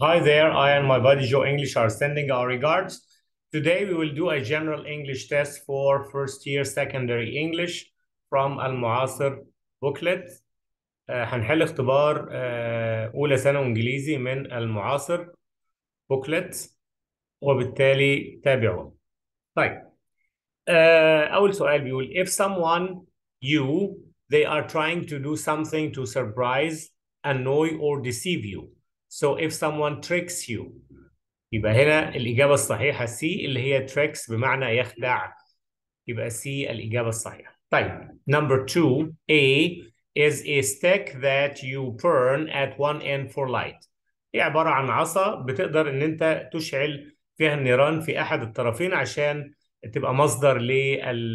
Hi there, I and my buddy Joe English are sending our regards. Today we will do a general English test for first year secondary English from المعاصر booklet. آه، هنحل اختبار آه، أولى ثانوي إنجليزي من المعاصر booklet وبالتالي تابعوا. طيب آه، أول سؤال بيقول if someone you they are trying to do something to surprise, annoy or deceive you. So if someone tricks you يبقى هنا الإجابة الصحيحة C اللي هي tricks بمعنى يخدع يبقى C الإجابة الصحيحة. طيب number two A is a stick that you burn at one end for light. هي عبارة عن عصا بتقدر إن أنت تشعل فيها النيران في أحد الطرفين عشان تبقى مصدر لل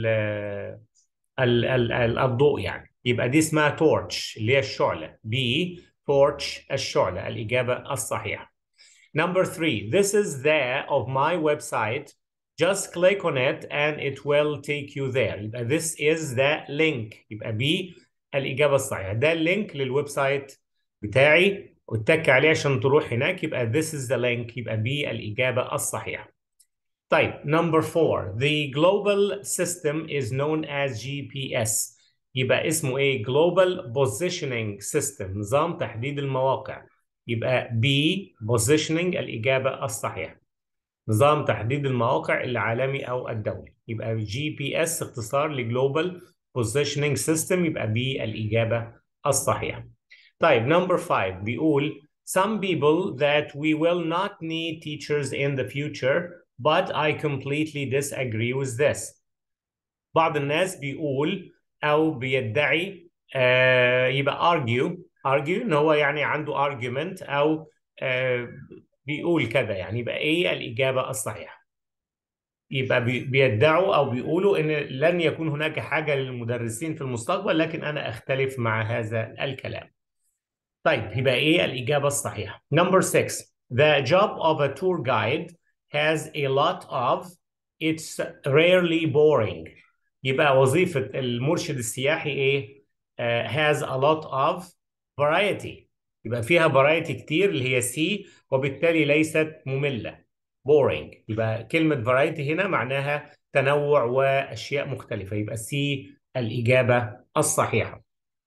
ال- ال- ال- الضوء يعني يبقى دي اسمها torch اللي هي الشعلة B torch الشعلة الإجابة الصحيحة Number three, this is the of my website. Just click on it and it will take you there. يبقى this is the link. يبقى B الإجابة الصحيحة. ده اللينك للويب سايت بتاعي واتك عليه عشان تروح هناك يبقى this is the link. يبقى B الإجابة الصحيحة. طيب number four, the global system is known as GPS. يبقى اسمه ايه؟ Global Positioning System نظام تحديد المواقع. يبقى B Positioning الإجابة الصحيحة. نظام تحديد المواقع العالمي أو الدولي. يبقى GPS اختصار لجلوبال Positioning System يبقى B الإجابة الصحيحة. طيب number five بيقول some people that we will not need teachers in the future but I completely disagree with this. بعض الناس بيقول أو بيدعي آه يبقى argue argue إن هو يعني عنده argument أو آه بيقول كذا يعني يبقى إيه الإجابة الصحيحة. يبقى بي- بيدعوا أو بيقولوا إن لن يكون هناك حاجة للمدرسين في المستقبل لكن أنا أختلف مع هذا الكلام. طيب يبقى ايه الإجابة الصحيحة؟ Number six, the job of a tour guide has a lot of it's rarely boring. يبقى وظيفة المرشد السياحي ايه؟ آه, has a lot of variety. يبقى فيها variety كتير اللي هي C وبالتالي ليست مملة. boring. يبقى كلمة variety هنا معناها تنوع وأشياء مختلفة. يبقى C الإجابة الصحيحة.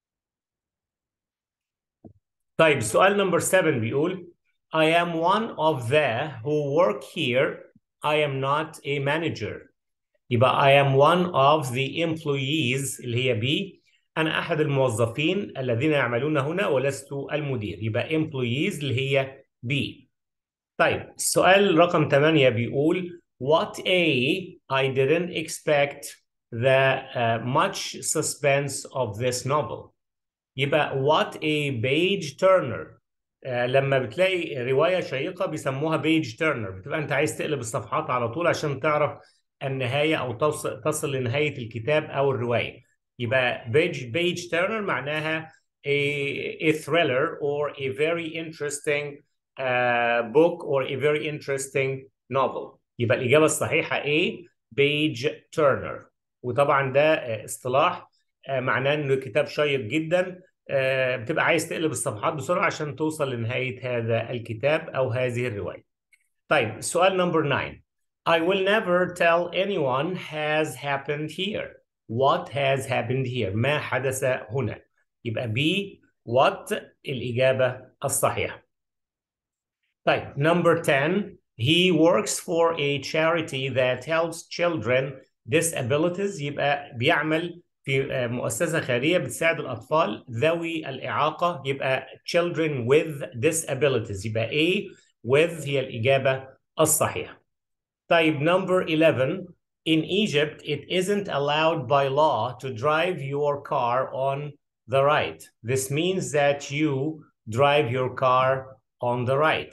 طيب السؤال نمبر 7 بيقول I am one of the who work here I am not a manager يبقى I am one of the employees اللي هي B أنا أحد الموظفين الذين يعملون هنا ولست المدير يبقى employees اللي هي B طيب السؤال رقم 8 بيقول What A I didn't expect the uh, much suspense of this novel يبقى what a page turner آه لما بتلاقي رواية شيقة بيسموها page turner بتبقى انت عايز تقلب الصفحات على طول عشان تعرف النهاية او توصل تصل لنهاية الكتاب او الرواية يبقى page page turner معناها a, a thriller or a very interesting uh, book or a very interesting novel يبقى الإجابة الصحيحة A page turner وطبعا ده آه، اصطلاح آه، معناه انه كتاب شيق جدا آه، بتبقى عايز تقلب الصفحات بسرعه عشان توصل لنهايه هذا الكتاب او هذه الروايه. طيب السؤال نمبر 9 I will never tell anyone has happened here. What has happened here? ما حدث هنا. يبقى B what الإجابة الصحيحة. طيب number 10 he works for a charity that helps children disabilities يبقى بيعمل في آه، مؤسسة خيرية بتساعد الأطفال ذوي الإعاقة يبقى children with disabilities يبقى A with هي الإجابة الصحيحة. طيب number 11 in Egypt it isn't allowed by law to drive your car on the right. This means that you drive your car on the right.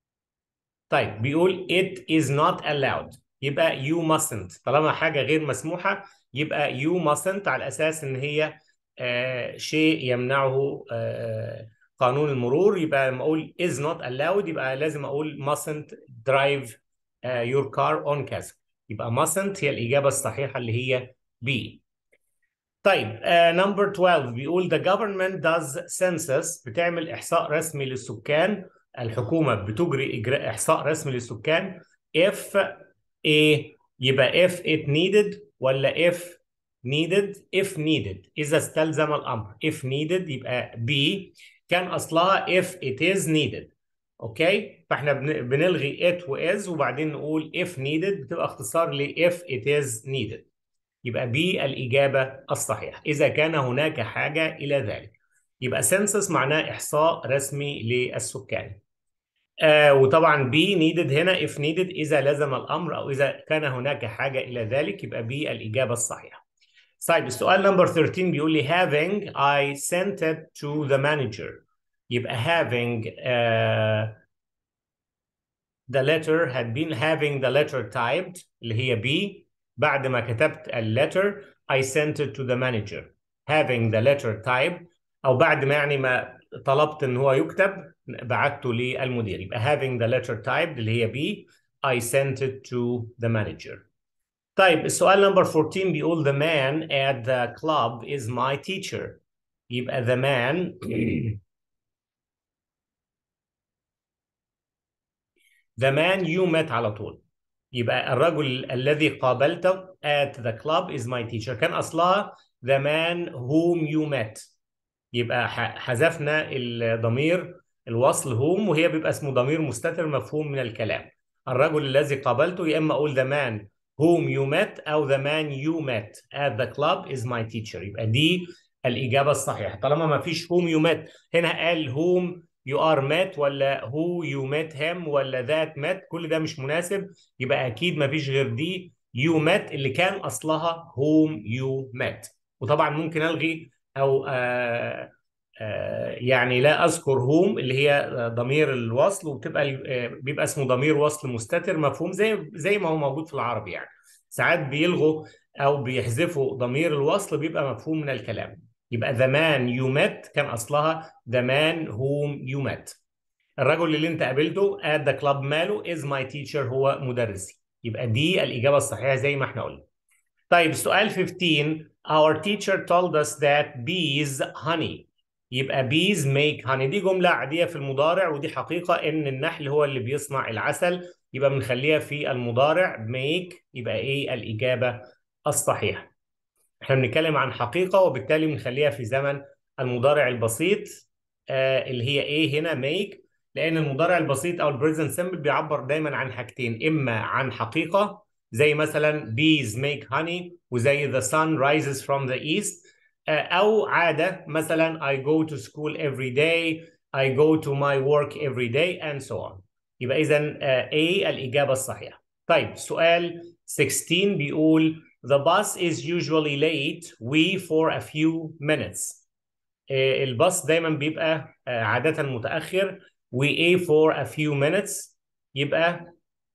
طيب بيقول it is not allowed يبقى you mustn't طالما حاجة غير مسموحة يبقى you mustn't على أساس إن هي آه شيء يمنعه آه قانون المرور يبقى لما أقول is not allowed يبقى لازم أقول mustn't drive آه your car on كذا يبقى mustn't هي الإجابة الصحيحة اللي هي B طيب نمبر 12 بيقول the government does census بتعمل إحصاء رسمي للسكان الحكومة بتجري إجراء إحصاء رسمي للسكان if A يبقى if it needed ولا if needed if needed إذا استلزم الأمر if needed يبقى B كان أصلها if it is needed أوكي فإحنا بنلغي it و is وبعدين نقول if needed بتبقى اختصار ل if it is needed يبقى B الإجابة الصحيحة إذا كان هناك حاجة إلى ذلك يبقى census معناه إحصاء رسمي للسكان آه وطبعا B needed هنا if needed إذا لزم الأمر أو إذا كان هناك حاجة إلى ذلك يبقى B الإجابة الصحيحة طيب السؤال نمبر 13 بيقول لي having I sent it to the manager يبقى having uh, the letter had been having the letter typed اللي هي B بعد ما كتبت الليتر I sent it to the manager having the letter typed أو بعد ما يعني ما طلبت إن هو يكتب بعته للمدير يبقى having the letter typed اللي هي B I sent it to the manager طيب السؤال نمبر 14 بيقول the man at the club is my teacher يبقى the man the man you met على طول يبقى الرجل الذي قابلته at the club is my teacher كان أصلها the man whom you met يبقى حذفنا الضمير الوصل whom وهي بيبقى اسمه ضمير مستتر مفهوم من الكلام الرجل الذي قابلته يا إما أقول the man whom you met أو the man you met at the club is my teacher يبقى دي الإجابة الصحيحة طالما ما فيش whom you met هنا قال whom you are met ولا who you met him ولا that met كل ده مش مناسب يبقى أكيد ما فيش غير دي you met اللي كان أصلها whom you met وطبعا ممكن ألغي أو آآ آآ يعني لا أذكر whom اللي هي ضمير الوصل وبتبقى بيبقى اسمه ضمير وصل مستتر مفهوم زي زي ما هو موجود في العربي يعني ساعات بيلغوا أو بيحذفوا ضمير الوصل بيبقى مفهوم من الكلام يبقى the man you met كان أصلها the man whom you met الرجل اللي انت قابلته at the club ماله is my teacher هو مدرسي يبقى دي الإجابة الصحيحة زي ما احنا قلنا طيب السؤال 15 our teacher told us that bees honey يبقى bees make honey دي جملة عادية في المضارع ودي حقيقة إن النحل هو اللي بيصنع العسل يبقى بنخليها في المضارع make يبقى إيه الإجابة الصحيحة احنا بنتكلم عن حقيقة وبالتالي بنخليها في زمن المضارع البسيط آه اللي هي ايه هنا make لان المضارع البسيط او البريزنت سمبل بيعبر دايما عن حاجتين اما عن حقيقة زي مثلا bees make honey وزي the sun rises from the east آه او عادة مثلا I go to school every day I go to my work every day and so on يبقى اذا آه A الإجابة الصحيحة طيب سؤال 16 بيقول The bus is usually late we for a few minutes. الباص دايما بيبقى عادة متأخر we a for a few minutes يبقى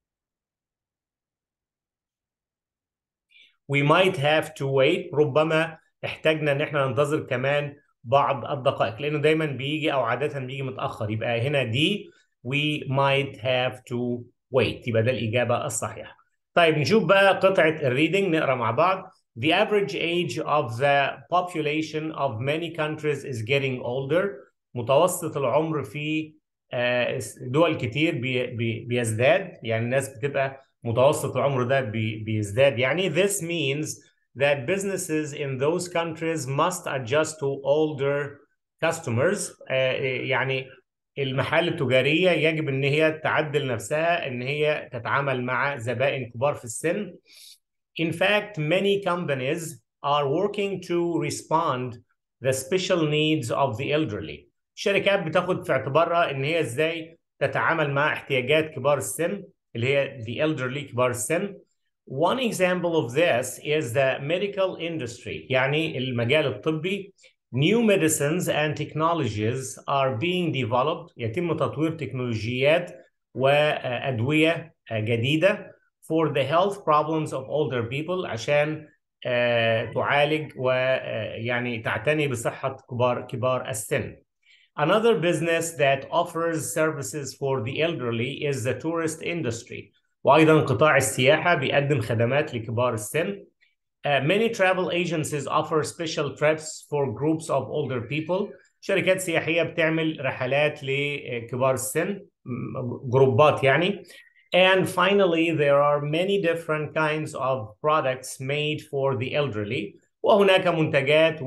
we might have to wait ربما احتاجنا ان احنا ننتظر كمان بعض الدقائق لانه دايما بيجي او عادة بيجي متأخر يبقى هنا دي we might have to wait يبقى ده الإجابة الصحيحة. طيب نشوف بقى قطعة الريدنج نقرا مع بعض. The average age of the population of many countries is getting older. متوسط العمر في دول كتير بي بي بيزداد يعني الناس بتبقى متوسط العمر ده بي بيزداد يعني this means that businesses in those countries must adjust to older customers يعني المحال التجارية يجب ان هي تعدل نفسها ان هي تتعامل مع زبائن كبار في السن. In fact, many companies are working to respond the special needs of the elderly. الشركات بتاخد في اعتبارها ان هي ازاي تتعامل مع احتياجات كبار السن اللي هي the elderly كبار السن. One example of this is the medical industry يعني المجال الطبي New medicines and technologies are being developed يتم تطوير تكنولوجيات وأدوية جديدة for the health problems of older people عشان تعالج ويعني تعتني بصحة كبار كبار السن. Another business that offers services for the elderly is the tourist industry. وأيضا قطاع السياحة بيقدم خدمات لكبار السن. Uh, many travel agencies offer special trips for groups of older people. شركات سياحيه بتعمل رحلات لكبار السن جروبات يعني And finally, there are many different kinds of products made for the elderly. وهناك منتجات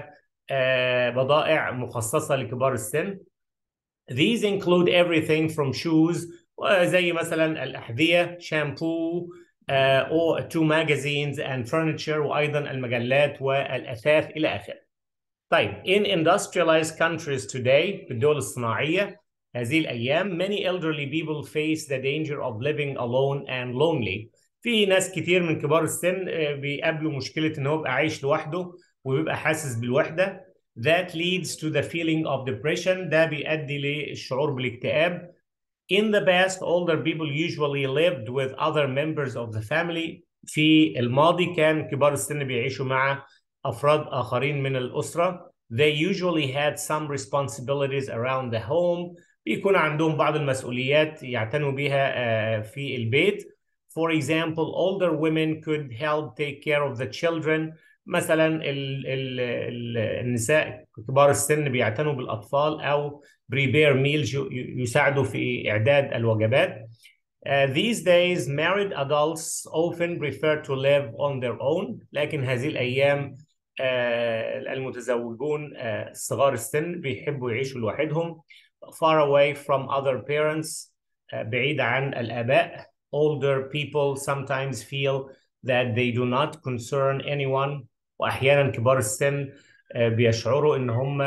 وبضائع مخصصة لكبار السن. These include everything from shoes زي مثلا الأحذية, shampoo, uh, or to magazines and furniture وأيضا المجلات والأثاث إلى آخره. طيب, in industrialized countries today, بالدول الصناعية, هذه الأيام many elderly people face the danger of living alone and lonely. في ناس كتير من كبار السن بيقابلوا مشكلة إن هو بيبقى عايش لوحده وبيبقى حاسس بالوحدة. That leads to the feeling of depression. ده بيؤدي للشعور بالاكتئاب. In the past, older people usually lived with other members of the family. في الماضي كان كبار السن بيعيشوا مع أفراد آخرين من الأسرة. They usually had some responsibilities around the home. بيكون عندهم بعض المسؤوليات يعتنوا بها في البيت. For example, older women could help take care of the children. مثلا ال ال ال النساء كبار السن بيعتنوا بالأطفال أو prepare meals يساعدوا في إعداد الوجبات. Uh, these days, married adults often prefer to live on their own. لكن هذه الأيام uh, المتزوجون uh, صغار السن بيحبوا يعيشوا لوحدهم. far away from other parents بعيد عن الآباء older people sometimes feel that they do not concern anyone وأحيانا كبار السن بيشعروا إن هم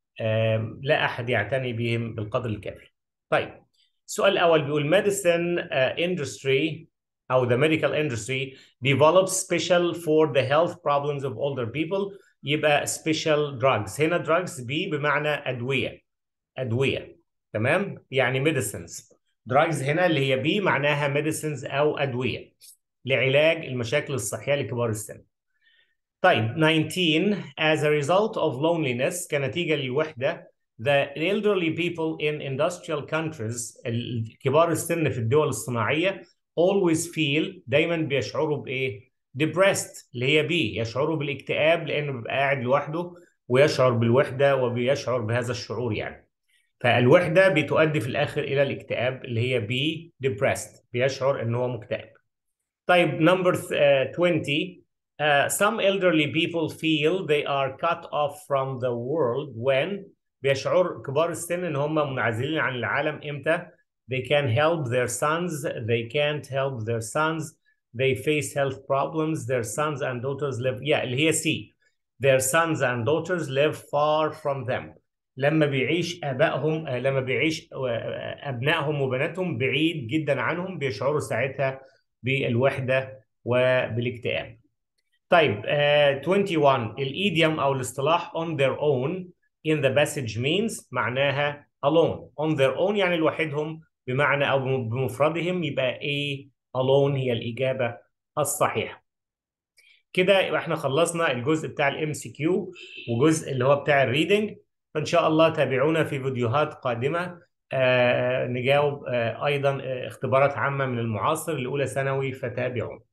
لا أحد يعتني بهم بالقدر الكافي طيب السؤال الأول بيقول medicine industry أو the medical industry develops special for the health problems of older people يبقى special drugs هنا drugs بي بمعنى أدوية أدوية تمام يعني medicines drugs هنا اللي هي بي معناها medicines أو أدوية لعلاج المشاكل الصحية لكبار السن طيب 19 as a result of loneliness كنتيجة للوحدة the elderly people in industrial countries كبار السن في الدول الصناعية always feel دايما بيشعروا بإيه depressed اللي هي بي يشعروا بالاكتئاب لأنه بيبقى قاعد لوحده ويشعر بالوحدة وبيشعر بهذا الشعور يعني فالوحدة بتؤدي في الآخر إلى الاكتئاب اللي هي be depressed بيشعر إن هو مكتئب. طيب number uh, 20 uh, some elderly people feel they are cut off from the world when بيشعر كبار السن إن هم منعزلين عن العالم إمتى؟ They can help their sons, they can't help their sons, they face health problems, their sons and daughters live yeah اللي هي C their sons and daughters live far from them لما بيعيش ابائهم لما بيعيش ابنائهم وبناتهم بعيد جدا عنهم بيشعروا ساعتها بالوحده وبالاكتئاب. طيب uh, 21 الايديوم او الاصطلاح on their own in the passage means معناها alone on their own يعني لوحدهم بمعنى او بمفردهم يبقى ايه alone هي الاجابه الصحيحه. كده يبقى احنا خلصنا الجزء بتاع الام سي كيو وجزء اللي هو بتاع الريدنج فإن شاء الله تابعونا في فيديوهات قادمة آه نجاوب آه أيضا آه اختبارات عامة من المعاصر لأولى ثانوي فتابعونا